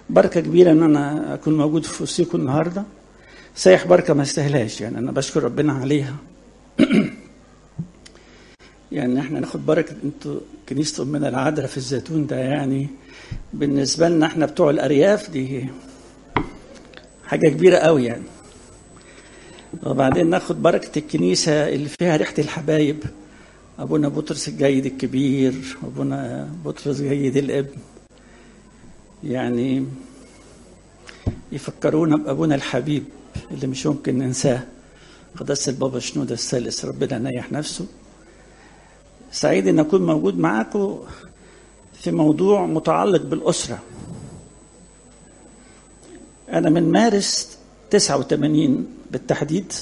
بركة كبيرة إن أنا أكون موجود في وسطكم النهاردة صحيح بركة ما استاهلهاش يعني أنا بشكر ربنا عليها يعني احنا ناخد بركة انتوا كنيسة أمنا العذراء في الزيتون ده يعني بالنسبة لنا احنا بتوع الأرياف دي حاجة كبيرة قوي يعني وبعدين ناخد بركة الكنيسة اللي فيها ريحة الحبايب أبونا بطرس الجيد الكبير أبونا بطرس جيد الابن يعني يفكرونا بأبونا الحبيب اللي مش ممكن ننساه قداسة البابا شنودة الثالث ربنا ينيح نفسه سعيد أن أكون موجود معاكم في موضوع متعلق بالأسرة أنا من مارس 89 بالتحديد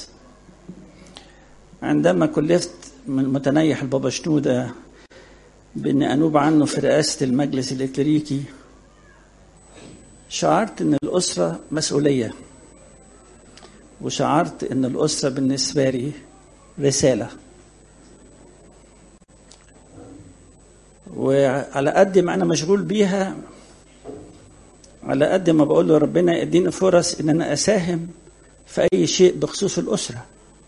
عندما كلفت من متنيح البابا شنودة بأني أنوب عنه في رئاسة المجلس الإكليريكي شعرت أن الأسرة مسؤولية وشعرت أن الأسرة بالنسبة لي رسالة وعلى قد ما أنا مشغول بيها على قد ما بقول له ربنا يديني فرص ان انا اساهم في اي شيء بخصوص الاسره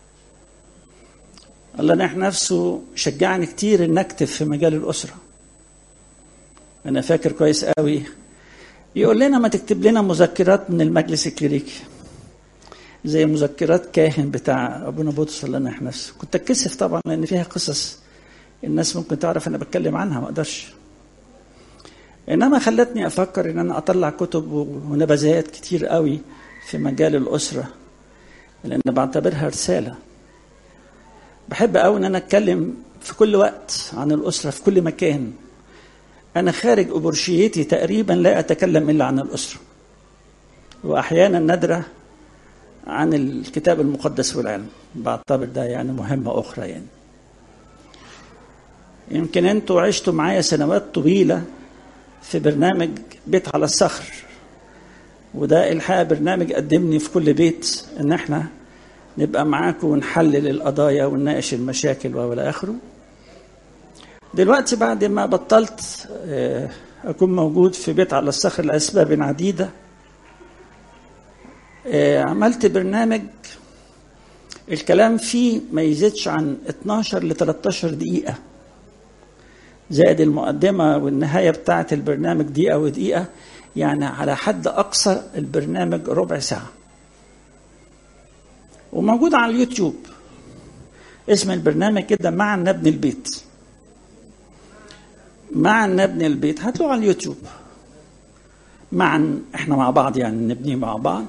الله نح نفسه شجعني كتير ان اكتب في مجال الاسره انا فاكر كويس قوي يقول لنا ما تكتب لنا مذكرات من المجلس الكليريكي زي مذكرات كاهن بتاع ابونا بطرس الله ينح نفسه كنت اتكسف طبعا لان فيها قصص الناس ممكن تعرف انا بتكلم عنها ما اقدرش انما خلتني افكر ان انا اطلع كتب ونبذات كتير قوي في مجال الاسره لان بعتبرها رساله بحب قوي ان انا اتكلم في كل وقت عن الاسره في كل مكان انا خارج ابرشيتي تقريبا لا اتكلم الا عن الاسره واحيانا نادره عن الكتاب المقدس والعلم بعتبر ده يعني مهمه اخرى يعني يمكن انتوا عشتوا معايا سنوات طويله في برنامج بيت على الصخر وده الحقيقه برنامج قدمني في كل بيت ان احنا نبقى معاكم ونحلل القضايا ونناقش المشاكل والى اخره دلوقتي بعد ما بطلت اكون موجود في بيت على الصخر لاسباب عديده عملت برنامج الكلام فيه ما يزيدش عن 12 ل 13 دقيقه زائد المقدمة والنهاية بتاعة البرنامج دقيقة ودقيقة يعني على حد أقصى البرنامج ربع ساعة وموجود على اليوتيوب اسم البرنامج كده معا نبني البيت معا نبني البيت هتلاقوه على اليوتيوب معا احنا مع بعض يعني نبنيه مع بعض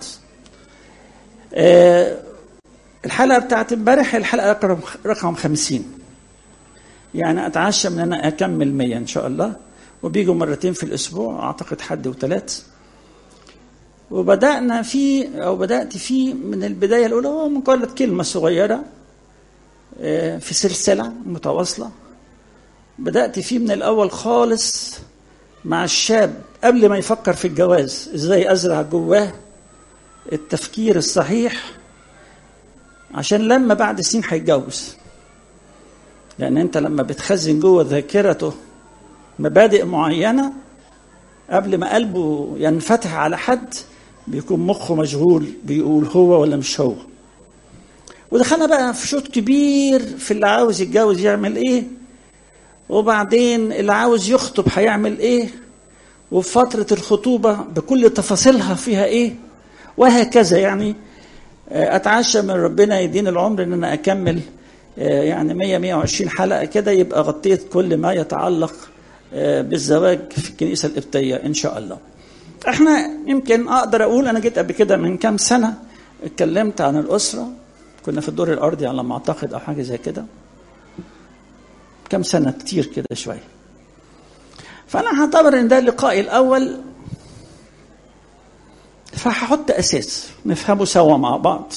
اه الحلقة بتاعت امبارح الحلقة رقم خمسين يعني اتعشى من انا اكمل 100 ان شاء الله وبيجوا مرتين في الاسبوع اعتقد حد وثلاث وبدانا فيه او بدات فيه من البدايه الاولى هو مجرد كلمه صغيره في سلسله متواصله بدات فيه من الاول خالص مع الشاب قبل ما يفكر في الجواز ازاي ازرع جواه التفكير الصحيح عشان لما بعد سنين هيتجوز لأن أنت لما بتخزن جوه ذاكرته مبادئ معينة قبل ما قلبه ينفتح على حد بيكون مخه مشغول بيقول هو ولا مش هو ودخلنا بقى في شوط كبير في اللي عاوز يتجوز يعمل ايه وبعدين اللي عاوز يخطب هيعمل ايه وفي فترة الخطوبة بكل تفاصيلها فيها ايه وهكذا يعني اتعشى من ربنا يديني العمر ان انا اكمل يعني 100 120 حلقه كده يبقى غطيت كل ما يتعلق بالزواج في الكنيسه القبطيه ان شاء الله. احنا يمكن اقدر اقول انا جيت قبل كده من كام سنه اتكلمت عن الاسره كنا في الدور الارضي على ما اعتقد او حاجه زي كده. كام سنه كتير كده شويه. فانا هعتبر ان ده اللقائي الاول فهحط اساس نفهمه سوا مع بعض.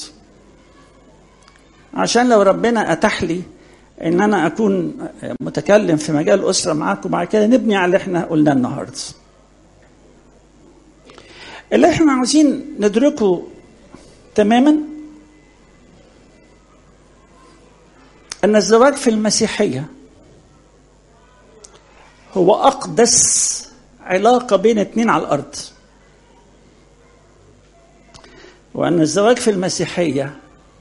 عشان لو ربنا اتاح لي ان انا اكون متكلم في مجال الاسره معاكم بعد كده نبني على اللي احنا قلناه النهارده. اللي احنا عاوزين ندركه تماما ان الزواج في المسيحيه هو اقدس علاقه بين اتنين على الارض. وأن الزواج في المسيحية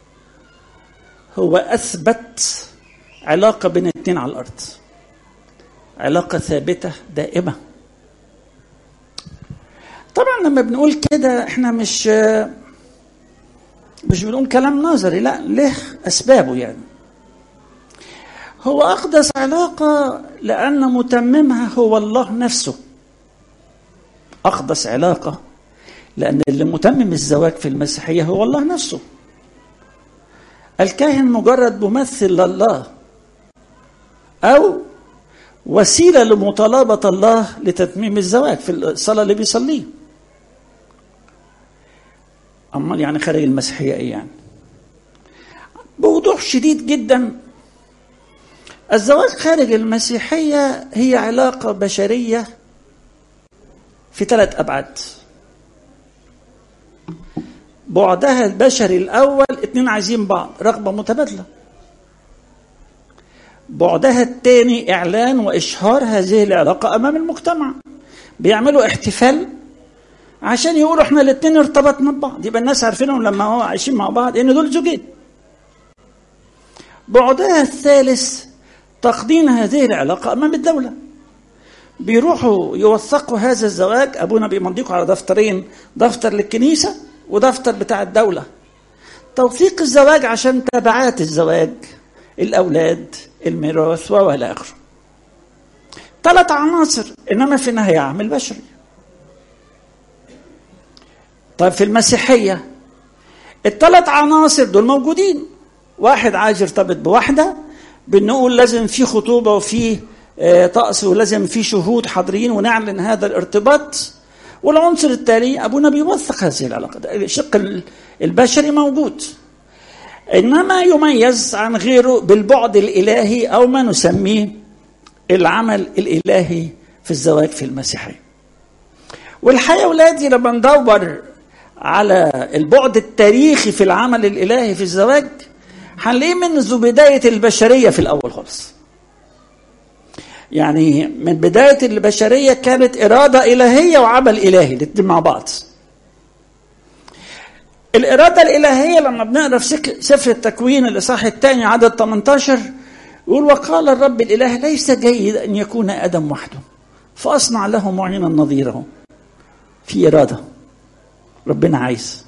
هو أثبت علاقة بين اتنين على الأرض علاقة ثابتة دائمة طبعا لما بنقول كده احنا مش مش بنقول كلام نظري لا له أسبابه يعني هو أقدس علاقة لأن متممها هو الله نفسه أقدس علاقة لأن اللي متمم الزواج في المسيحية هو الله نفسه الكاهن مجرد ممثل لله أو وسيلة لمطالبة الله لتتميم الزواج في الصلاة اللي بيصليه أمال يعني خارج المسيحية إيه يعني بوضوح شديد جدا الزواج خارج المسيحية هي علاقة بشرية في ثلاث أبعاد بعدها البشري الأول اتنين عايزين بعض رغبة متبادلة بعدها الثاني إعلان وإشهار هذه العلاقة أمام المجتمع بيعملوا احتفال عشان يقولوا احنا الاثنين ارتبطنا ببعض يبقى الناس عارفينهم لما هو عايشين مع بعض ان دول زوجين بعدها الثالث تقديم هذه العلاقة أمام الدولة بيروحوا يوثقوا هذا الزواج أبونا بيمضيكوا على دفترين دفتر للكنيسة ودفتر بتاع الدولة توثيق الزواج عشان تبعات الزواج الأولاد الميراث وإلى آخره ثلاث عناصر إنما في النهاية عامل بشري طيب في المسيحية الثلاث عناصر دول موجودين واحد عايز يرتبط بواحدة بنقول لازم في خطوبة وفي طقس ولازم في شهود حاضرين ونعلن هذا الارتباط والعنصر التالي ابونا بيوثق هذه العلاقه الشق البشري موجود انما يميز عن غيره بالبعد الالهي او ما نسميه العمل الالهي في الزواج في المسيحيه والحقيقه اولادي لما ندور على البعد التاريخي في العمل الالهي في الزواج هنلاقيه منذ بدايه البشريه في الاول خالص يعني من بداية البشرية كانت إرادة إلهية وعمل إلهي الاتنين مع بعض الإرادة الإلهية لما بنقرا في سفر التكوين الإصحاح الثاني عدد 18 يقول وقال الرب الإله ليس جيد أن يكون آدم وحده فأصنع له معينا نظيره في إرادة ربنا عايز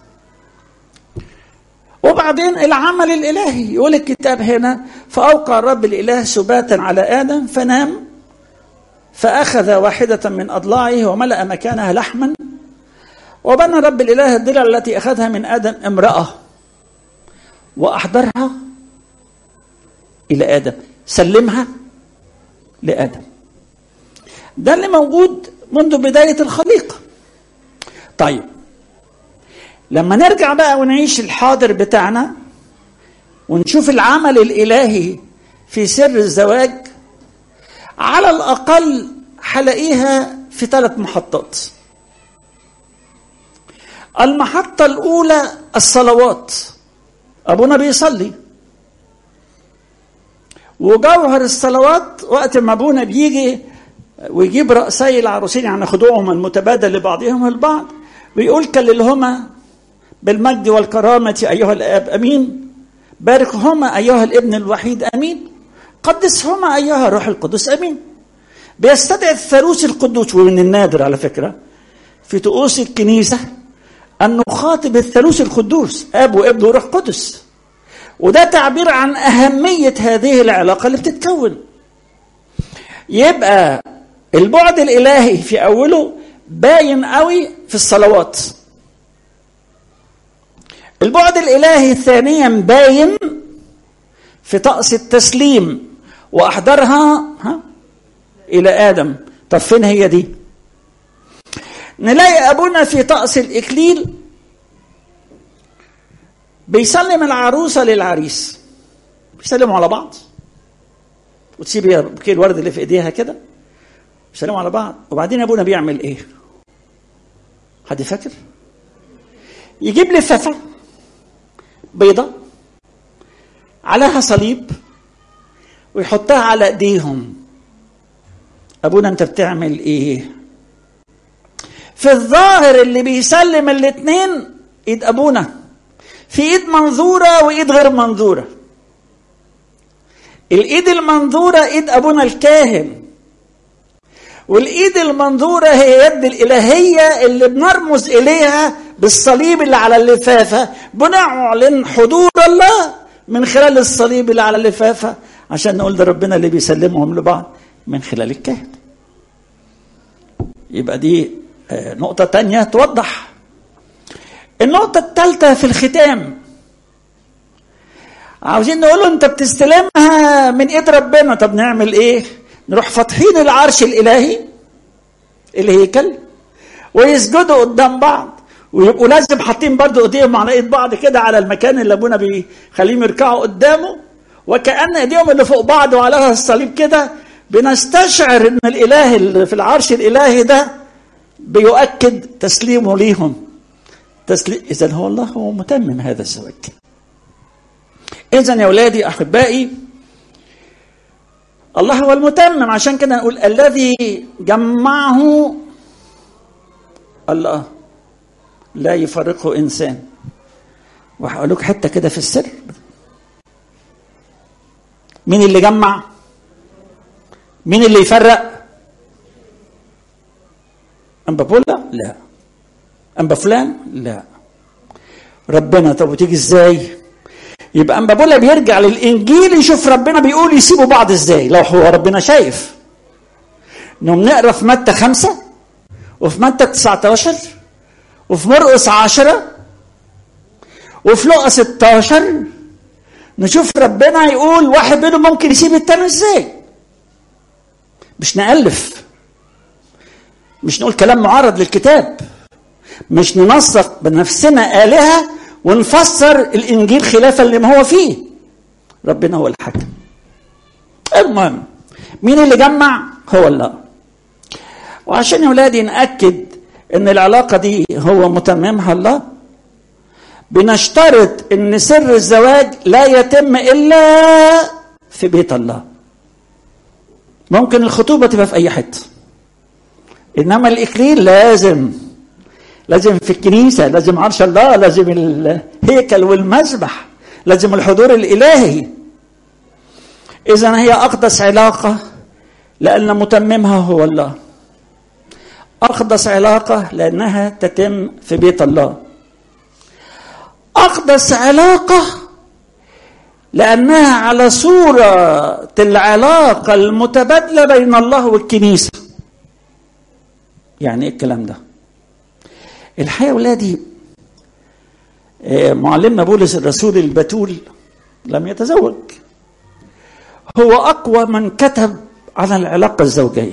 وبعدين العمل الإلهي يقول الكتاب هنا فأوقع الرب الإله سباتا على آدم فنام فأخذ واحدة من أضلاعه وملأ مكانها لحما وبنى رب الإله الضلع التي أخذها من آدم امرأة وأحضرها إلى آدم سلمها لآدم ده اللي موجود منذ بداية الخليقة طيب لما نرجع بقى ونعيش الحاضر بتاعنا ونشوف العمل الإلهي في سر الزواج على الأقل هلاقيها في ثلاث محطات المحطة الأولى الصلوات أبونا بيصلي وجوهر الصلوات وقت ما أبونا بيجي ويجيب رأسي العروسين يعني خضوعهم المتبادل لبعضهم البعض ويقول كللهما بالمجد والكرامة أيها الآب أمين باركهما أيها الابن الوحيد أمين قدسهما أيها الروح القدس أمين بيستدعي الثالوث القدوس ومن النادر على فكرة في طقوس الكنيسة أن نخاطب الثالوث القدوس أب وابن وروح قدس وده تعبير عن أهمية هذه العلاقة اللي بتتكون يبقى البعد الإلهي في أوله باين قوي في الصلوات البعد الإلهي ثانيا باين في طقس التسليم وأحضرها ها إلى آدم طب فين هي دي نلاقي أبونا في طقس الإكليل بيسلم العروسة للعريس بيسلموا على بعض وتسيب هي بوكيه الورد اللي في ايديها كده بيسلموا على بعض وبعدين ابونا بيعمل ايه؟ حد فاكر؟ يجيب لفافه بيضة عليها صليب ويحطها على ايديهم ابونا انت بتعمل ايه في الظاهر اللي بيسلم الاثنين ايد ابونا في ايد منظوره وايد غير منظوره الايد المنظوره ايد ابونا الكاهن والايد المنظوره هي يد الالهيه اللي بنرمز اليها بالصليب اللي على اللفافه بنعلن حضور الله من خلال الصليب اللي على اللفافه عشان نقول ده ربنا اللي بيسلمهم لبعض من خلال الكاهن يبقى دي نقطه تانية توضح النقطه الثالثه في الختام عاوزين نقول انت بتستلمها من ايد ربنا طب نعمل ايه نروح فاتحين العرش الالهي الهيكل ويسجدوا قدام بعض ويبقوا لازم حاطين برضه ايديهم على ايد بعض كده على المكان اللي ابونا بيخليهم يركعوا قدامه وكأن ايديهم اللي فوق بعض وعليها الصليب كده بنستشعر ان الاله اللي في العرش الالهي ده بيؤكد تسليمه ليهم تسليم اذا هو الله هو متمم هذا الزواج اذا يا اولادي احبائي الله هو المتمم عشان كده نقول الذي جمعه الله لا يفرقه انسان وهقول لك حته كده في السر مين اللي جمع مين اللي يفرق أنبا بولا لا أنبا فلان لا ربنا طب وتيجي ازاي يبقى أنبا بولا بيرجع للإنجيل يشوف ربنا بيقول يسيبوا بعض ازاي لو هو ربنا شايف نقوم نقرا في متى خمسة وفي متى 19 وفي مرقس عشرة وفي لقا 16 نشوف ربنا يقول واحد منهم ممكن يسيب التاني ازاي مش نألف مش نقول كلام معارض للكتاب مش ننسق بنفسنا آلهة ونفسر الإنجيل خلافا لما هو فيه ربنا هو الحكم المهم مين اللي جمع هو الله وعشان يا ولادي نأكد ان العلاقة دي هو متممها الله بنشترط ان سر الزواج لا يتم الا في بيت الله ممكن الخطوبه تبقى في اي حته انما الاكليل لازم لازم في الكنيسه لازم عرش الله لازم الهيكل والمذبح لازم الحضور الالهي اذا هي اقدس علاقه لان متممها هو الله اقدس علاقه لانها تتم في بيت الله أقدس علاقة لأنها على صورة العلاقة المتبادلة بين الله والكنيسة يعني إيه الكلام ده الحقيقة ولادي معلمنا بولس الرسول البتول لم يتزوج هو أقوى من كتب على العلاقة الزوجية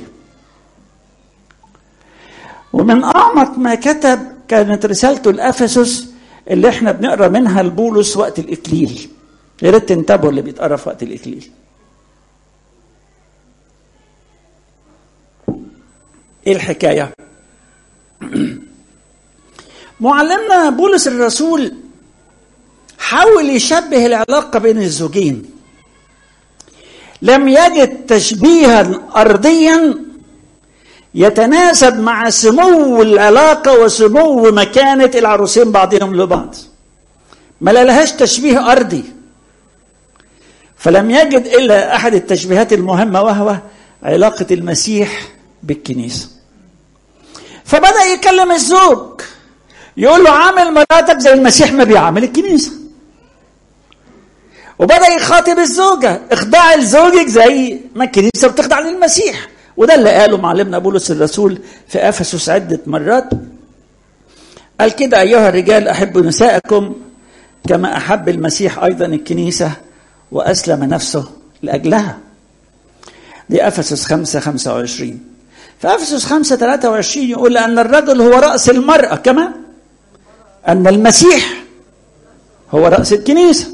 ومن أعمق ما كتب كانت رسالته لأفسس اللي احنا بنقرا منها لبولس وقت الاكليل يا ريت تنتبهوا اللي بيتقرا في وقت الاكليل ايه الحكايه معلمنا بولس الرسول حاول يشبه العلاقه بين الزوجين لم يجد تشبيها ارضيا يتناسب مع سمو العلاقه وسمو مكانه العروسين بعضهم لبعض ما لهاش تشبيه ارضي فلم يجد الا احد التشبيهات المهمه وهو علاقه المسيح بالكنيسه فبدا يكلم الزوج يقول له عامل مراتك زي المسيح ما بيعامل الكنيسه وبدا يخاطب الزوجه اخضعي لزوجك زي ما الكنيسه بتخضع للمسيح وده اللي قاله معلمنا بولس الرسول في افسس عده مرات قال كده ايها الرجال احبوا نساءكم كما احب المسيح ايضا الكنيسه واسلم نفسه لاجلها دي افسس 5 25 في افسس 5 23 يقول ان الرجل هو راس المراه كما ان المسيح هو راس الكنيسه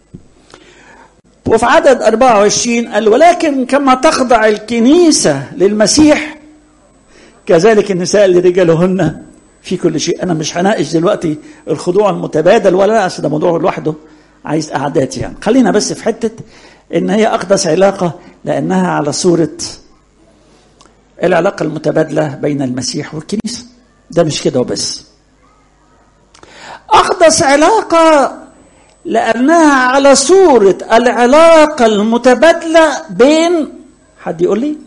وفي عدد 24 قال ولكن كما تخضع الكنيسة للمسيح كذلك النساء لرجالهن في كل شيء أنا مش هناقش دلوقتي الخضوع المتبادل ولا لا ده موضوع لوحده عايز قعدات يعني خلينا بس في حتة إن هي أقدس علاقة لأنها على صورة العلاقة المتبادلة بين المسيح والكنيسة ده مش كده وبس أقدس علاقة لأنها على صورة العلاقة المتبادلة بين حد يقول لي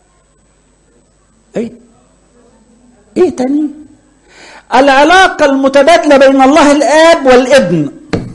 ايه ايه تاني العلاقة المتبادلة بين الله الآب والابن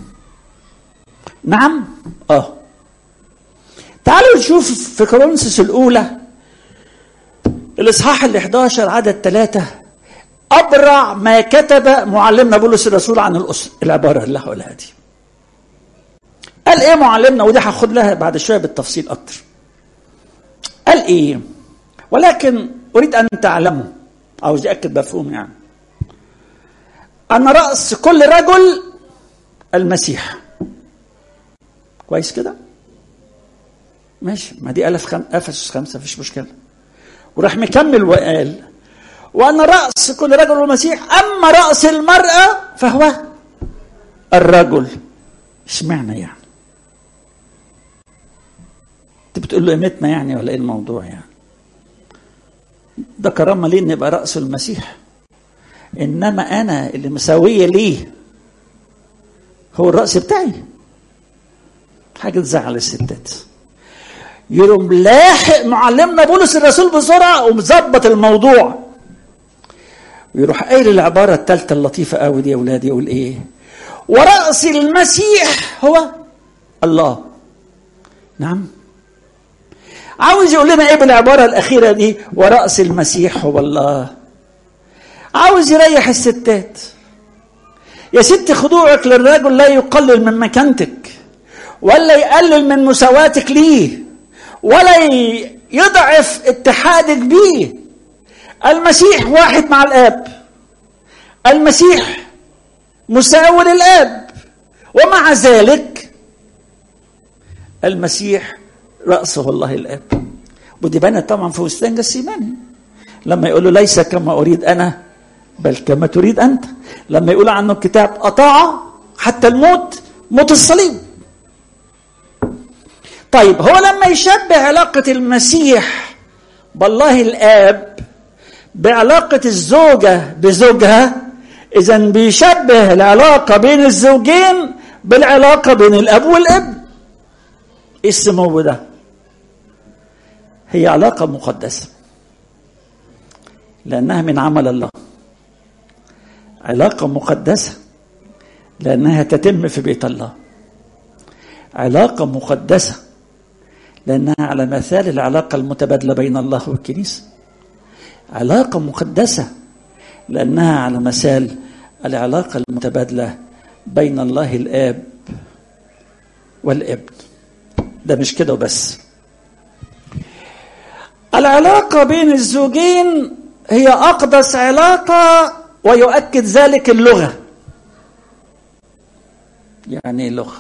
نعم اه تعالوا نشوف في كورنثوس الأولى الإصحاح ال 11 عدد ثلاثة أبرع ما كتب معلمنا بولس الرسول عن الأسر العبارة اللي هقولها دي قال إيه معلمنا ودي هاخد لها بعد شوية بالتفصيل أكتر قال إيه ولكن أريد أن تعلموا عاوز يأكد مفهوم يعني أن رأس كل رجل المسيح كويس كده ماشي ما دي ألف خم... أفسس خمسة مفيش مشكلة وراح مكمل وقال وأن رأس كل رجل المسيح أما رأس المرأة فهو الرجل اشمعنى يعني انت بتقول له قيمتنا يعني ولا ايه الموضوع يعني ده كرامه ليه ان يبقى راس المسيح انما انا اللي مساويه ليه هو الراس بتاعي حاجه تزعل الستات يقوم لاحق معلمنا بولس الرسول بسرعه ومظبط الموضوع ويروح قايل العباره الثالثه اللطيفه قوي دي يا اولادي يقول ايه ورأس المسيح هو الله نعم عاوز يقول لنا ايه بالعباره الاخيره دي ورأس المسيح هو الله عاوز يريح الستات يا ست خضوعك للرجل لا يقلل من مكانتك ولا يقلل من مساواتك ليه ولا يضعف اتحادك بيه المسيح واحد مع الاب المسيح مساوي للاب ومع ذلك المسيح رأسه الله الآب ودي بانت طبعا في وستان جسيماني لما يقول له ليس كما أريد أنا بل كما تريد أنت لما يقول عنه الكتاب أطاع حتى الموت موت الصليب طيب هو لما يشبه علاقة المسيح بالله الآب بعلاقة الزوجة بزوجها إذا بيشبه العلاقة بين الزوجين بالعلاقة بين الأب والابن إيه السمو ده؟ هي علاقة مقدسة لأنها من عمل الله علاقة مقدسة لأنها تتم في بيت الله علاقة مقدسة لأنها على مثال العلاقة المتبادلة بين الله والكنيسة علاقة مقدسة لأنها على مثال العلاقة المتبادلة بين الله الآب والابن ده مش كده وبس العلاقة بين الزوجين هي أقدس علاقة ويؤكد ذلك اللغة يعني ايه لغة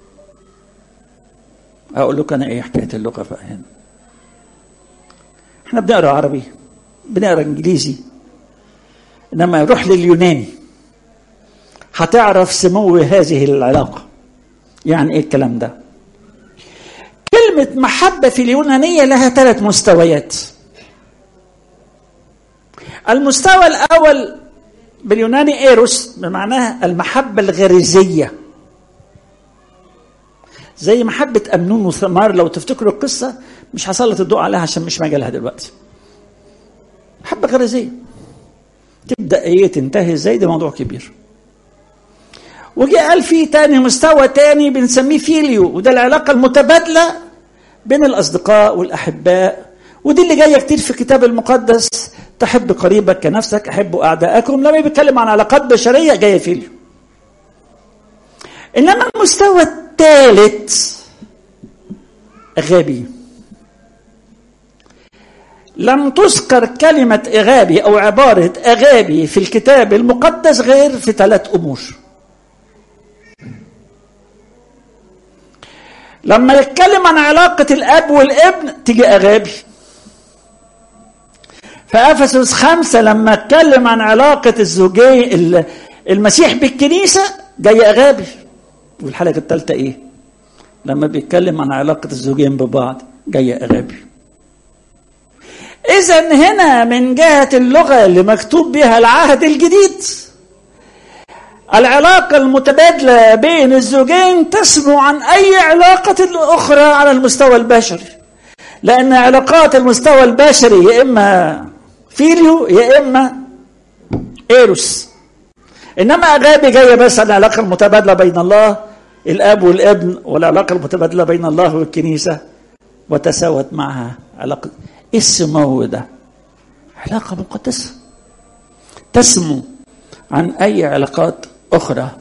أقول لك أنا إيه حكاية اللغة بقى هنا إحنا بنقرأ عربي بنقرأ إنجليزي إنما روح لليوناني هتعرف سمو هذه العلاقة يعني إيه الكلام ده كلمة محبة في اليونانية لها ثلاث مستويات المستوى الأول باليوناني ايروس بمعناها المحبة الغريزية زي محبة أمنون وثمار لو تفتكروا القصة مش هسلط الضوء عليها عشان مش مجالها دلوقتي محبة غريزية تبدأ ايه تنتهي ازاي ده موضوع كبير وجي قال في تاني مستوى تاني بنسميه فيليو وده العلاقة المتبادلة بين الأصدقاء والأحباء ودي اللي جاية كتير في الكتاب المقدس تحب قريبك كنفسك أحبوا أعداءكم لما بيتكلم عن علاقات بشرية جاية فيليو إنما المستوى الثالث غبي لم تذكر كلمة إغابي أو عبارة أغابي في الكتاب المقدس غير في ثلاث أمور لما نتكلم عن علاقة الأب والابن تيجي أغابي فأفسس خمسة لما اتكلم عن علاقة الزوجين المسيح بالكنيسة جاي أغابي والحلقة الثالثة إيه؟ لما بيتكلم عن علاقة الزوجين ببعض جاي أغابي إذا هنا من جهة اللغة اللي مكتوب بها العهد الجديد العلاقة المتبادلة بين الزوجين تسمو عن أي علاقة أخرى على المستوى البشري لأن علاقات المستوى البشري يا إما فيليو يا إما إيروس إنما أغابي جاية بس عن العلاقة المتبادلة بين الله الاب والابن والعلاقه المتبادله بين الله والكنيسه وتساوت معها علاقه ايه السمو ده علاقه مقدسه تسمو عن اي علاقات اخرى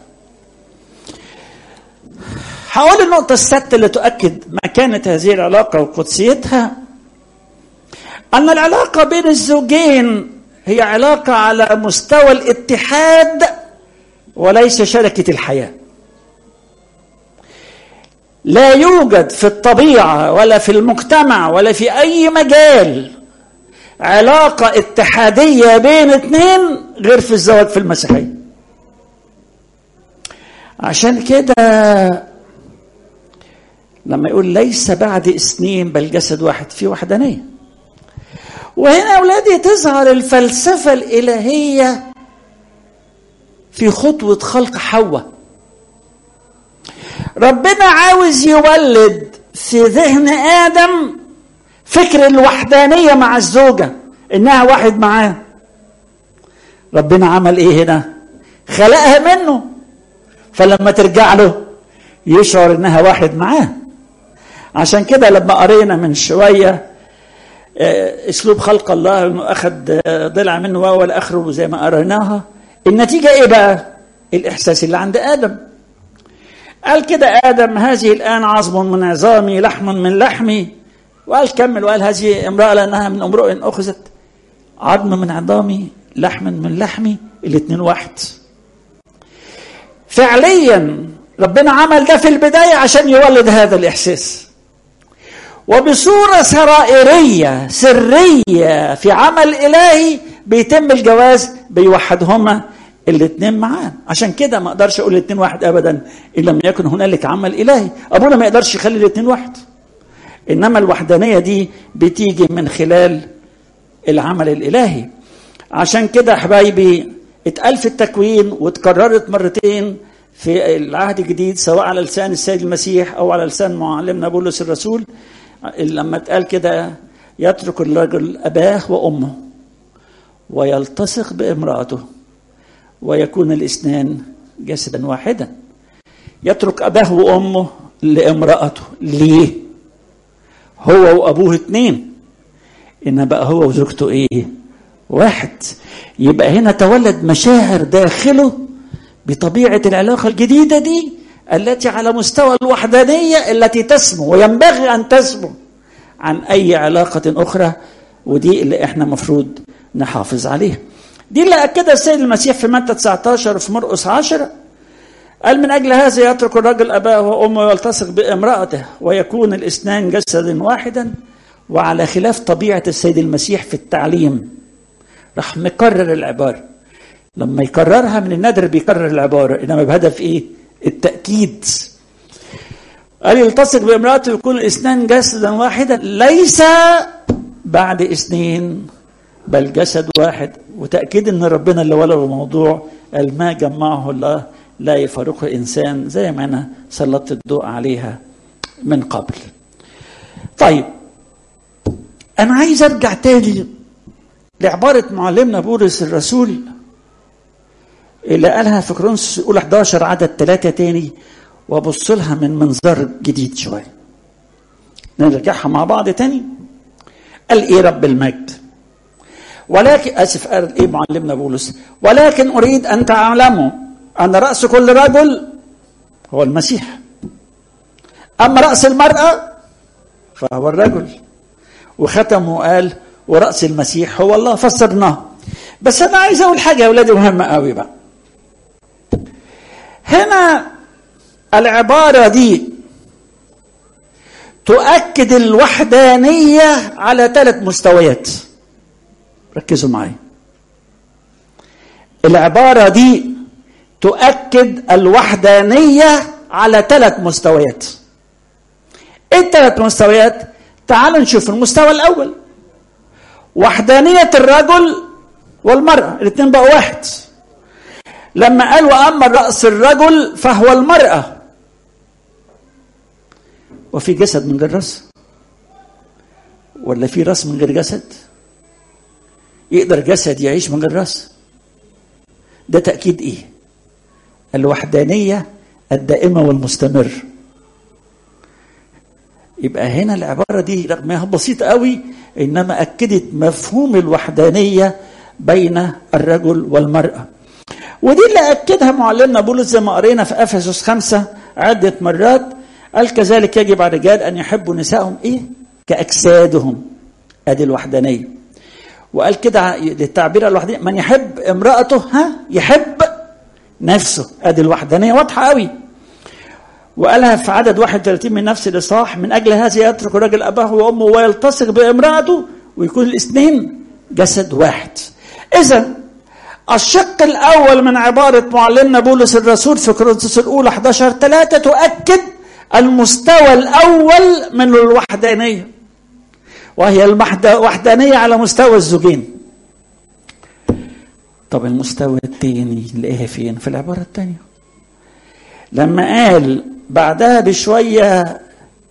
هقول النقطه السادسه اللي تؤكد مكانه هذه العلاقه وقدسيتها ان العلاقه بين الزوجين هي علاقه على مستوى الاتحاد وليس شركه الحياه لا يوجد في الطبيعه ولا في المجتمع ولا في اي مجال علاقه اتحاديه بين اثنين غير في الزواج في المسيحيه عشان كده لما يقول ليس بعد اثنين بل جسد واحد في وحدانيه وهنا اولادي تظهر الفلسفه الالهيه في خطوه خلق حواء ربنا عاوز يولد في ذهن ادم فكر الوحدانيه مع الزوجه انها واحد معاه ربنا عمل ايه هنا خلقها منه فلما ترجع له يشعر انها واحد معاه عشان كده لما قرينا من شويه اسلوب خلق الله انه اخذ ضلع منه وهو لاخره زي ما قريناها النتيجه ايه بقى الاحساس اللي عند ادم قال كده ادم هذه الان عظم من عظامي لحم من لحمي وقال كمل وقال هذه امراه لانها من امرؤ اخذت عظم من عظامي لحم من لحمي الاثنين واحد فعليا ربنا عمل ده في البدايه عشان يولد هذا الاحساس وبصوره سرائريه سريه في عمل الهي بيتم الجواز بيوحدهما الاثنين معاه عشان كده ما اقدرش اقول الاثنين واحد ابدا ان لم يكن هنالك عمل الهي ابونا ما يقدرش يخلي الاثنين واحد انما الوحدانيه دي بتيجي من خلال العمل الالهي عشان كده حبايبي اتقال في التكوين واتكررت مرتين في العهد الجديد سواء على لسان السيد المسيح او على لسان معلمنا بولس الرسول لما اتقال كده يترك الرجل اباه وامه ويلتصق بامراته ويكون الاثنان جسدا واحدا يترك اباه وامه لامراته ليه هو وابوه اتنين ان بقى هو وزوجته ايه واحد يبقى هنا تولد مشاعر داخله بطبيعه العلاقه الجديده دي التي على مستوى الوحدانيه التي تسمو وينبغي ان تسمو عن اي علاقه اخرى ودي اللي احنا مفروض نحافظ عليها دي اللي اكدها السيد المسيح في متى 19 وفي مرقس 10 قال من اجل هذا يترك الرجل اباه وامه ويلتصق بامراته ويكون الاثنان جسدا واحدا وعلى خلاف طبيعه السيد المسيح في التعليم راح مكرر العباره لما يكررها من النادر بيكرر العباره انما بهدف ايه؟ التاكيد قال يلتصق بامراته ويكون الاثنان جسدا واحدا ليس بعد اثنين بل جسد واحد وتأكيد ان ربنا اللي ولد الموضوع قال ما جمعه الله لا يفارقه انسان زي ما انا سلطت الضوء عليها من قبل. طيب انا عايز ارجع تاني لعبارة معلمنا بولس الرسول اللي قالها في كورنثوس الاولى 11 عدد ثلاثة تاني وابص لها من منظر جديد شوية. نرجعها مع بعض تاني. قال ايه رب المجد؟ ولكن اسف قال ايه معلمنا بولس ولكن اريد ان تعلموا ان راس كل رجل هو المسيح اما راس المراه فهو الرجل وختمه قال وراس المسيح هو الله فسرناه بس انا عايز اقول حاجه يا اولادي مهمه قوي بقى هنا العباره دي تؤكد الوحدانيه على ثلاث مستويات ركزوا معي العبارة دي تؤكد الوحدانية على ثلاث مستويات ايه الثلاث مستويات تعالوا نشوف المستوى الاول وحدانية الرجل والمرأة الاثنين بقوا واحد لما قال واما راس الرجل فهو المراه وفي جسد من غير راس ولا في راس من غير جسد يقدر جسد يعيش من غير راس ده تاكيد ايه الوحدانيه الدائمه والمستمر يبقى هنا العباره دي رغم انها بسيطه قوي انما اكدت مفهوم الوحدانيه بين الرجل والمراه ودي اللي اكدها معلمنا بولس زي ما قرينا في افسس خمسه عده مرات قال كذلك يجب على الرجال ان يحبوا نسائهم ايه؟ كاجسادهم ادي الوحدانيه وقال كده للتعبير الوحدانيه من يحب امراته ها يحب نفسه ادي الوحدانيه واضحه قوي وقالها في عدد 31 من نفس الاصحاح من اجل هذا يترك الرجل اباه وامه ويلتصق بامراته ويكون الاثنين جسد واحد اذا الشق الاول من عباره معلمنا بولس الرسول في كورنثوس الاولى 11 3 تؤكد المستوى الاول من الوحدانيه وهي الوحدانيه على مستوى الزوجين طب المستوى الثاني نلاقيها فين في العباره الثانيه لما قال بعدها بشويه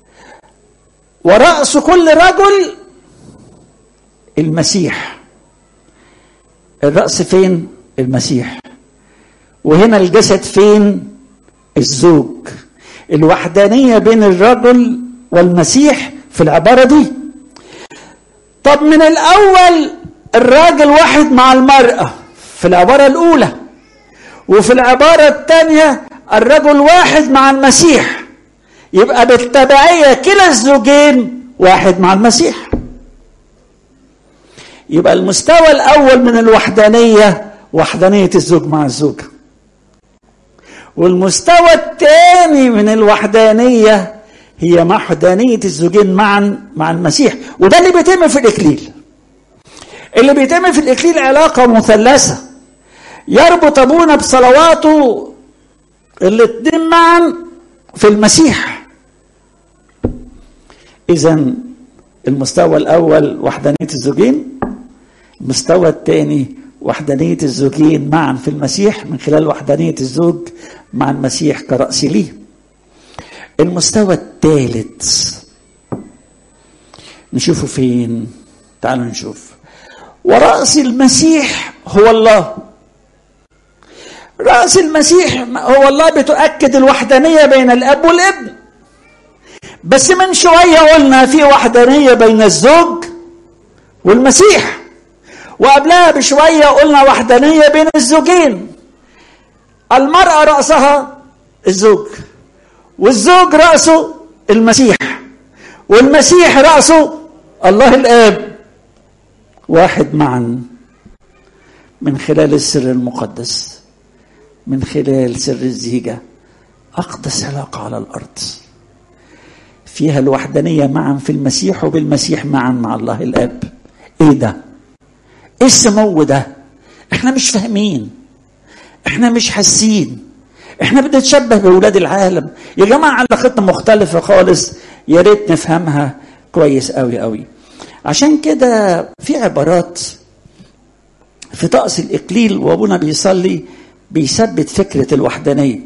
ورأس كل رجل المسيح الرأس فين المسيح وهنا الجسد فين الزوج الوحدانية بين الرجل والمسيح في العبارة دي طب من الأول الراجل واحد مع المرأة في العبارة الأولى وفي العبارة الثانية الرجل واحد مع المسيح يبقى بالتبعية كلا الزوجين واحد مع المسيح يبقى المستوى الأول من الوحدانية وحدانية الزوج مع الزوجة والمستوى الثاني من الوحدانية هي وحدانية الزوجين معا مع المسيح وده اللي بيتم في الإكليل اللي بيتم في الإكليل علاقة مثلثة يربط أبونا بصلواته الاثنين معا في المسيح إذا المستوى الأول وحدانية الزوجين المستوى الثاني وحدانية الزوجين معا في المسيح من خلال وحدانية الزوج مع المسيح كرأس ليه المستوى الثالث نشوفه فين تعالوا نشوف ورأس المسيح هو الله رأس المسيح هو الله بتؤكد الوحدانية بين الأب والابن بس من شوية قلنا في وحدانية بين الزوج والمسيح وقبلها بشوية قلنا وحدانية بين الزوجين المرأة رأسها الزوج والزوج رأسه المسيح والمسيح رأسه الله الآب واحد معا من خلال السر المقدس من خلال سر الزيجة أقدس علاقة على الأرض فيها الوحدانية معا في المسيح وبالمسيح معا مع الله الآب إيه ده؟ إيه السمو ده؟ إحنا مش فاهمين إحنا مش حاسين إحنا بنتشبه بأولاد العالم يا جماعة علاقتنا مختلفة خالص يا ريت نفهمها كويس قوي قوي عشان كده في عبارات في طقس الإقليل وأبونا بيصلي بيثبت فكرة الوحدانية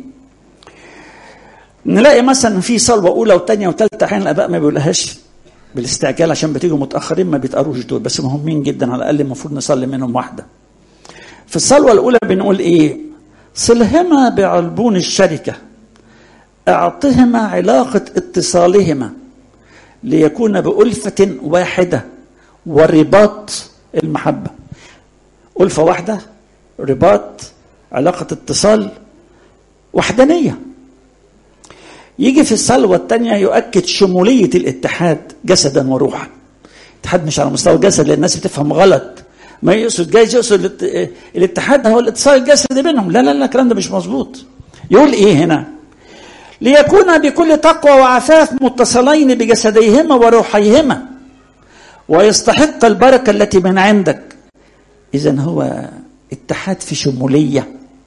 نلاقي مثلا في صلوة أولى وثانية وثالثة أحيانا الآباء ما بيقولهاش بالاستعجال عشان بتيجوا متأخرين ما بيتقروش دول بس مهمين جدا على الأقل المفروض نصلي منهم واحدة في الصلوة الأولى بنقول إيه صلهما بعلبون الشركة أعطهما علاقة اتصالهما ليكون بألفة واحدة ورباط المحبة ألفة واحدة رباط علاقة اتصال وحدانية يجي في الصلوة الثانية يؤكد شمولية الاتحاد جسدا وروحا الاتحاد مش على مستوى الجسد لأن الناس بتفهم غلط ما يقصد جايز يقصد الاتحاد هو الاتصال الجسدي بينهم لا لا لا الكلام ده مش مظبوط يقول ايه هنا ليكون بكل تقوى وعفاف متصلين بجسديهما وروحيهما ويستحق البركة التي من عندك إذا هو اتحاد في شمولية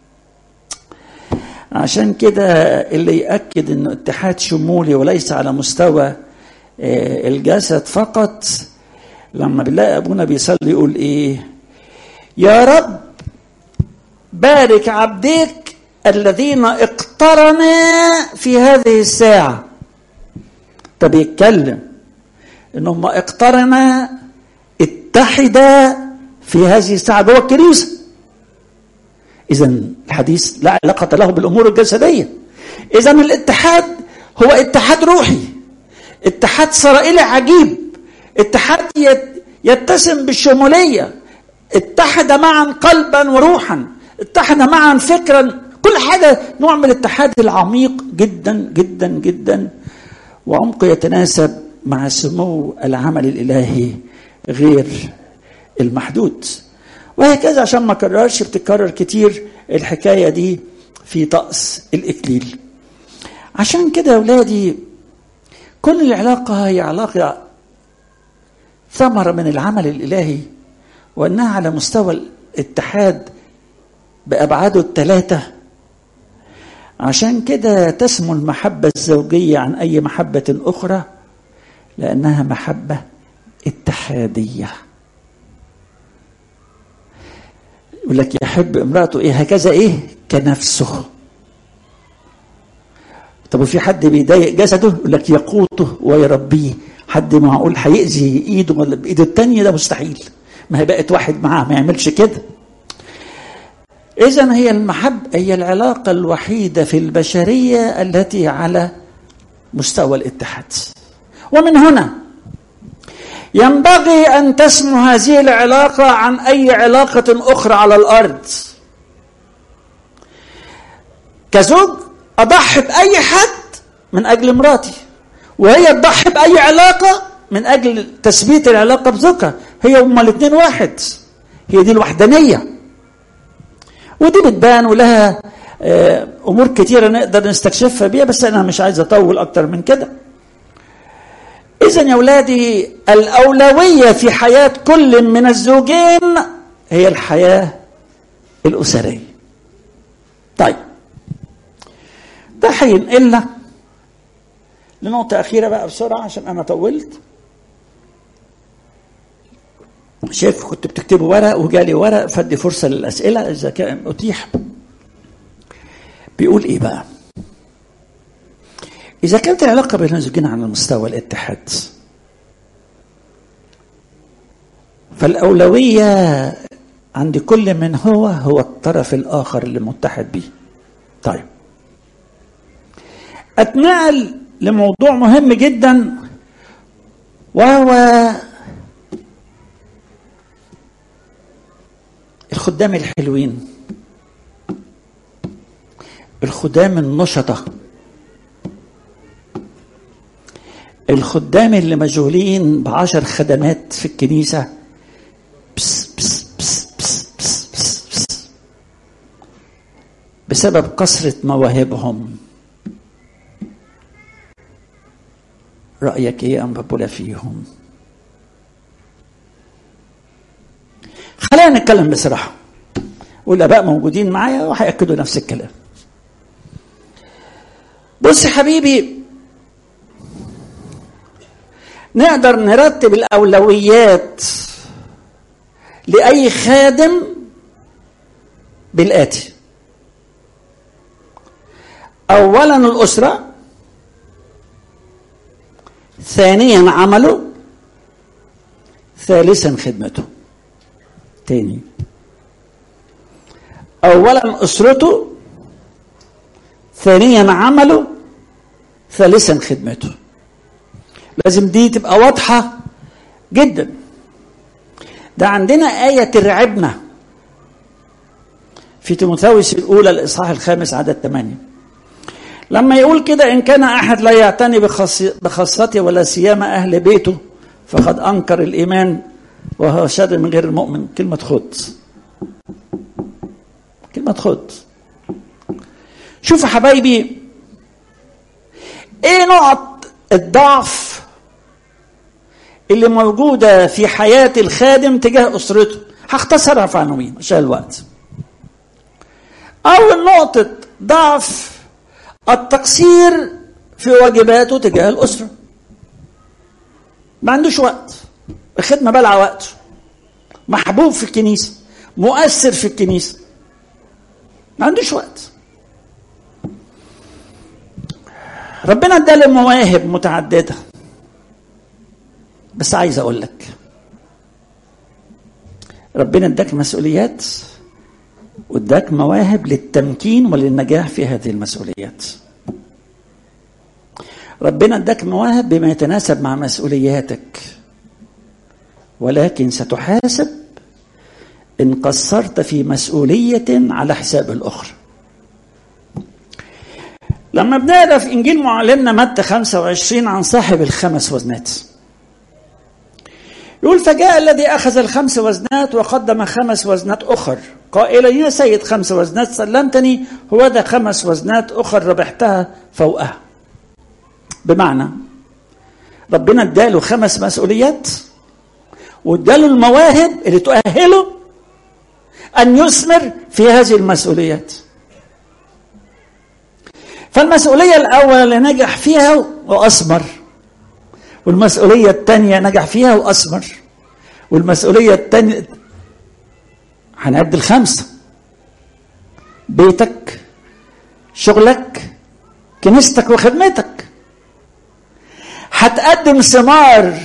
عشان كده اللي يأكد انه اتحاد شمولي وليس على مستوى الجسد فقط لما بنلاقي ابونا بيصلي يقول ايه يا رب بارك عبديك الذين اقترنا في هذه الساعة ده بيتكلم ان هم اقترنا اتحدا في هذه الساعة جوه الكنيسة إذا الحديث لا علاقة له بالأمور الجسدية إذا الاتحاد هو اتحاد روحي اتحاد سرائيلي عجيب اتحاد يتسم بالشمولية اتحد معا قلبا وروحا اتحد معا فكرا كل حاجة نوع من الاتحاد العميق جدا جدا جدا وعمق يتناسب مع سمو العمل الإلهي غير المحدود وهكذا عشان ما كررش بتتكرر كتير الحكاية دي في طقس الإكليل عشان كده يا أولادي كل العلاقة هي علاقة ثمرة من العمل الإلهي وأنها على مستوى الاتحاد بأبعاده الثلاثة عشان كده تسمو المحبة الزوجية عن أي محبة أخرى لأنها محبة اتحادية يقول لك يحب امرأته إيه هكذا إيه كنفسه طب وفي حد بيضايق جسده يقول لك يقوته ويربيه حد معقول هيأذي ايده ولا بايده التانية ده مستحيل ما هي بقت واحد معاه ما يعملش كده إذا هي المحبة هي العلاقة الوحيدة في البشرية التي على مستوى الاتحاد ومن هنا ينبغي أن تسمو هذه العلاقة عن أي علاقة أخرى على الأرض كزوج أضحي بأي حد من أجل مراتي وهي تضحي بأي علاقة من أجل تثبيت العلاقة بزوجها هي هما الاثنين واحد هي دي الوحدانية ودي بتبان ولها أمور كتيرة نقدر نستكشفها بيها بس أنا مش عايز أطول أكتر من كده إذا يا أولادي الأولوية في حياة كل من الزوجين هي الحياة الأسرية طيب ده هينقلنا لنقطة أخيرة بقى بسرعة عشان أنا طولت شايف كنت بتكتبوا ورق وجالي ورق فدي فرصة للأسئلة إذا كان أتيح بيقول إيه بقى إذا كانت العلاقة بين الزوجين على مستوى الاتحاد فالأولوية عند كل من هو هو الطرف الآخر اللي متحد به طيب أتنقل لموضوع مهم جدا وهو الخدام الحلوين الخدام النشطة الخدام اللي مشغولين بعشر خدمات في الكنيسة بس بس بس بس بس بس بس بسبب كثرة مواهبهم رأيك ايه أم بقول فيهم خلينا نتكلم بصراحة والآباء موجودين معايا وهيأكدوا نفس الكلام بص يا حبيبي نقدر نرتب الأولويات لأي خادم بالآتي أولا الأسرة ثانيا عمله ثالثا خدمته تاني اولا اسرته ثانيا عمله ثالثا خدمته لازم دي تبقى واضحه جدا ده عندنا آية ترعبنا في تيموثاوس الأولى الإصحاح الخامس عدد ثمانية لما يقول كده إن كان أحد لا يعتني بخاصته ولا سيما أهل بيته فقد أنكر الإيمان وهو شر من غير المؤمن كلمة خد كلمة خد شوفوا حبايبي ايه نقط الضعف اللي موجودة في حياة الخادم تجاه أسرته هختصرها في عناوين عشان الوقت أول نقطة ضعف التقصير في واجباته تجاه الأسرة ما عندوش وقت الخدمة بلع وقته محبوب في الكنيسة مؤثر في الكنيسة ما عندوش وقت ربنا اداله مواهب متعدده بس عايز اقول لك ربنا اداك مسؤوليات واداك مواهب للتمكين وللنجاح في هذه المسؤوليات ربنا اداك مواهب بما يتناسب مع مسؤولياتك ولكن ستحاسب ان قصرت في مسؤوليه على حساب الاخرى لما بنقرا في انجيل معلمنا متى 25 عن صاحب الخمس وزنات يقول فجاء الذي اخذ الخمس وزنات وقدم خمس وزنات اخر قائلا يا سيد خمس وزنات سلمتني هو ذا خمس وزنات اخر ربحتها فوقها بمعنى ربنا اداله خمس مسؤوليات واداله المواهب اللي تؤهله ان يثمر في هذه المسؤوليات فالمسؤولية الأولى اللي نجح فيها وأثمر والمسؤولية الثانية نجح فيها وأثمر والمسؤولية الثانية هنعد الخمسة بيتك شغلك كنيستك وخدمتك هتقدم ثمار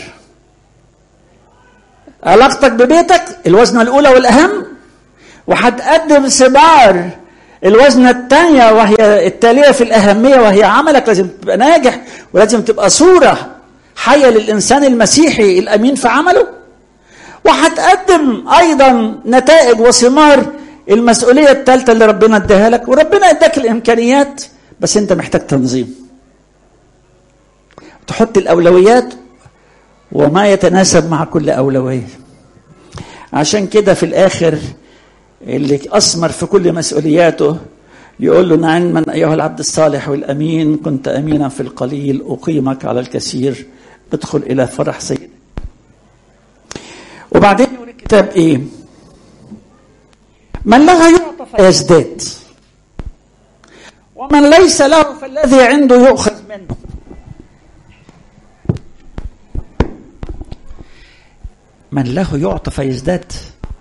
علاقتك ببيتك الوزنة الأولى والأهم وهتقدم ثمار الوزنة الثانية وهي التالية في الأهمية وهي عملك لازم تبقى ناجح ولازم تبقى صورة حية للإنسان المسيحي الأمين في عمله وهتقدم أيضا نتائج وثمار المسؤولية الثالثة اللي ربنا اداها لك وربنا اداك الإمكانيات بس أنت محتاج تنظيم تحط الأولويات وما يتناسب مع كل أولوية عشان كده في الآخر اللي أثمر في كل مسؤولياته يقول له نعما أيها العبد الصالح والأمين كنت أمينا في القليل أقيمك على الكثير ادخل إلى فرح سيدك وبعدين يقول الكتاب إيه من له يعطى فيزداد ومن ليس له فالذي عنده يؤخذ منه من له يعطى فيزداد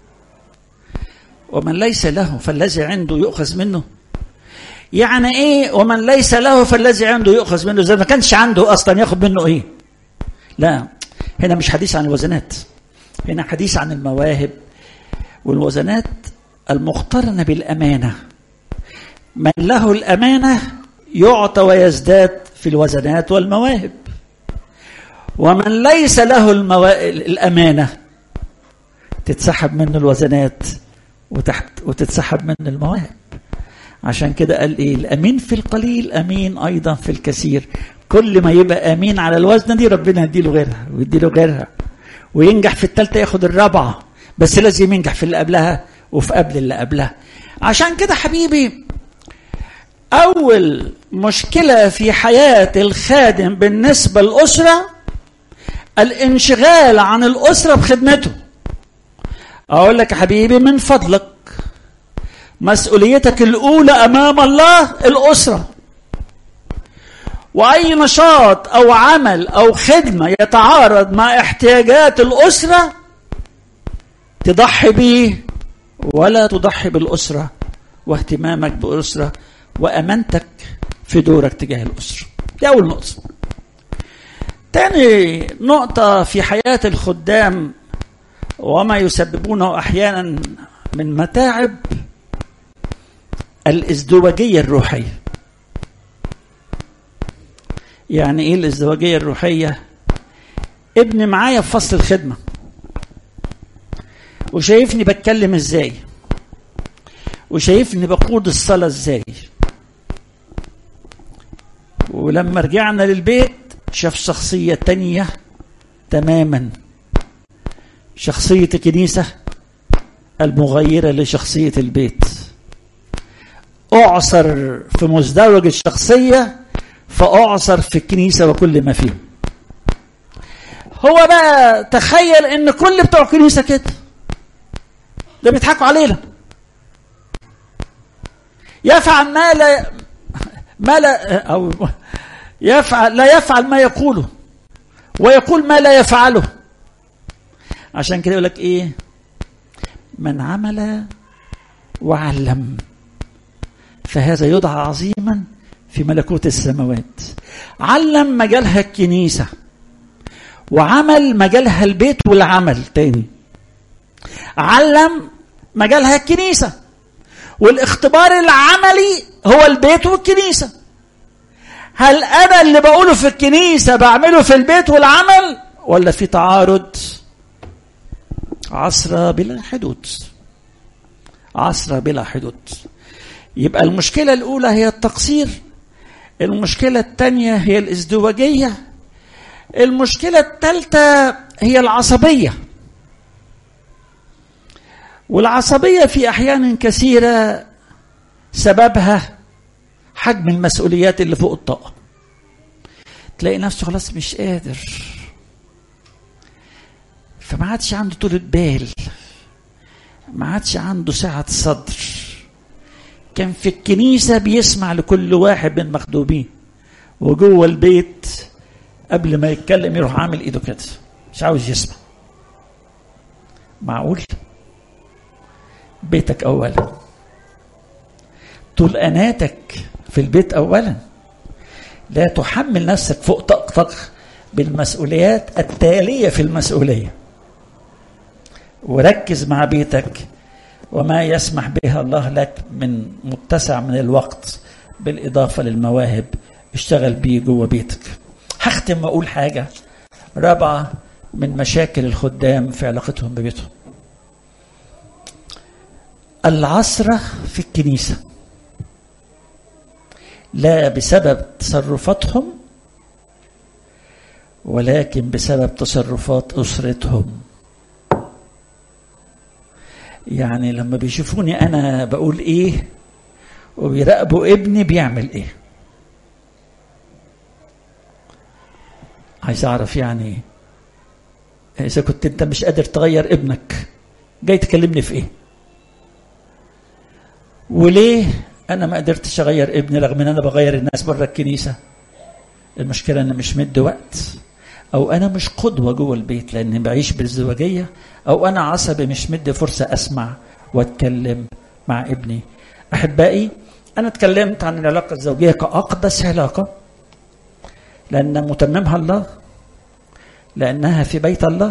ومن ليس له فالذي عنده يؤخذ منه يعني ايه ومن ليس له فالذي عنده يؤخذ منه زي ما كانش عنده اصلا ياخد منه ايه لا هنا مش حديث عن الوزنات هنا حديث عن المواهب والوزنات المقترنه بالامانه من له الامانه يعطى ويزداد في الوزنات والمواهب ومن ليس له الموا... الامانه تتسحب منه الوزنات وتحت وتتسحب منه المواهب عشان كده قال ايه الامين في القليل امين ايضا في الكثير كل ما يبقى امين على الوزنه دي ربنا يديله غيرها ويديله غيرها وينجح في الثالثه ياخد الرابعه بس لازم ينجح في اللي قبلها وفي قبل اللي قبلها عشان كده حبيبي اول مشكله في حياه الخادم بالنسبه للاسره الانشغال عن الاسره بخدمته اقول لك يا حبيبي من فضلك مسؤوليتك الاولى امام الله الاسره واي نشاط او عمل او خدمه يتعارض مع احتياجات الاسره تضحي به ولا تضحي بالاسره واهتمامك بالاسره وامانتك في دورك تجاه الاسره دي اول نقطه تاني نقطه في حياه الخدام وما يسببونه احيانا من متاعب الازدواجيه الروحيه يعني ايه الازدواجيه الروحيه ابني معايا في فصل الخدمه وشايفني بتكلم ازاي وشايفني بقود الصلاه ازاي ولما رجعنا للبيت شاف شخصيه تانيه تماما شخصيه الكنيسه المغيره لشخصيه البيت اعصر في مزدوج الشخصيه فاعصر في الكنيسه وكل ما فيه هو بقى تخيل ان كل بتوع الكنيسه كده ده بيضحكوا علينا يفعل ما لا ما لا او يفعل لا يفعل ما يقوله ويقول ما لا يفعله عشان كده يقول لك ايه من عمل وعلم فهذا يدعى عظيما في ملكوت السماوات علم مجالها الكنيسة وعمل مجالها البيت والعمل تاني علم مجالها الكنيسة والاختبار العملي هو البيت والكنيسة هل أنا اللي بقوله في الكنيسة بعمله في البيت والعمل ولا في تعارض عصر بلا حدود عصر بلا حدود يبقى المشكلة الأولى هي التقصير المشكلة الثانية هي الازدواجية المشكلة الثالثة هي العصبية والعصبية في أحيان كثيرة سببها حجم المسؤوليات اللي فوق الطاقة تلاقي نفسه خلاص مش قادر فما عادش عنده طولة بال ما عادش عنده سعة صدر كان في الكنيسة بيسمع لكل واحد من المخدومين وجوه البيت قبل ما يتكلم يروح عامل ايده كده مش عاوز يسمع معقول بيتك اولا طول اناتك في البيت اولا لا تحمل نفسك فوق طاقتك بالمسؤوليات التاليه في المسؤوليه وركز مع بيتك وما يسمح بها الله لك من متسع من الوقت بالإضافة للمواهب اشتغل بيه جوه بيتك هختم وأقول حاجة رابعة من مشاكل الخدام في علاقتهم ببيتهم العثرة في الكنيسة لا بسبب تصرفاتهم ولكن بسبب تصرفات أسرتهم يعني لما بيشوفوني انا بقول ايه وبيراقبوا ابني بيعمل ايه عايز اعرف يعني اذا كنت انت مش قادر تغير ابنك جاي تكلمني في ايه وليه انا ما قدرتش اغير ابني رغم ان انا بغير الناس بره الكنيسه المشكله ان مش مد وقت او انا مش قدوه جوه البيت لاني بعيش بالزواجيه او انا عصبي مش مدي فرصه اسمع واتكلم مع ابني احبائي انا اتكلمت عن العلاقه الزوجيه كاقدس علاقه لان متممها الله لانها في بيت الله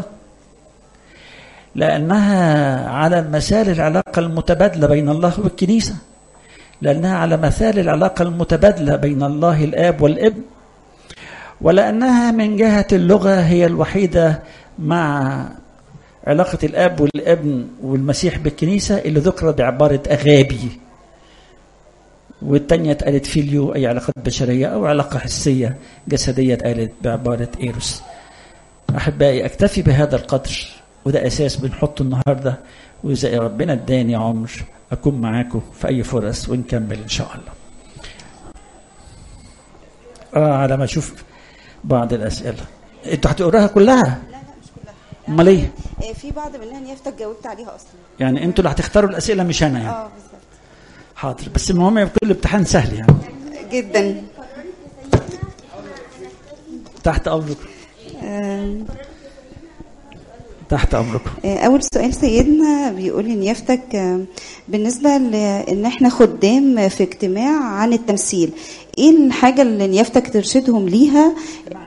لانها على مثال العلاقه المتبادله بين الله والكنيسه لانها على مثال العلاقه المتبادله بين الله الاب والابن ولأنها من جهة اللغة هي الوحيدة مع علاقة الأب والابن والمسيح بالكنيسة اللي ذكرت بعبارة أغابي والتانية اتقالت فيليو أي علاقات بشرية أو علاقة حسية جسدية اتقالت بعبارة إيروس أحبائي أكتفي بهذا القدر وده أساس بنحطه النهاردة وإذا ربنا اداني عمر أكون معاكم في أي فرص ونكمل إن شاء الله آه على ما أشوف بعض الأسئلة أنتوا هتقراها كلها؟ لا لا مش كلها أمال إيه؟ آه، في بعض منها نيافتك جاوبت عليها اصلا يعني أنتوا اللي هتختاروا الأسئلة مش أنا يعني اه بالظبط حاضر بس المهم يبقى كل امتحان سهل يعني جدا تحت أمركم آم، تحت أمركم آه، أول سؤال سيدنا بيقول إن يفتك آه، بالنسبة لإن إحنا خدام في اجتماع عن التمثيل إيه الحاجة اللي نيافتك ترشدهم ليها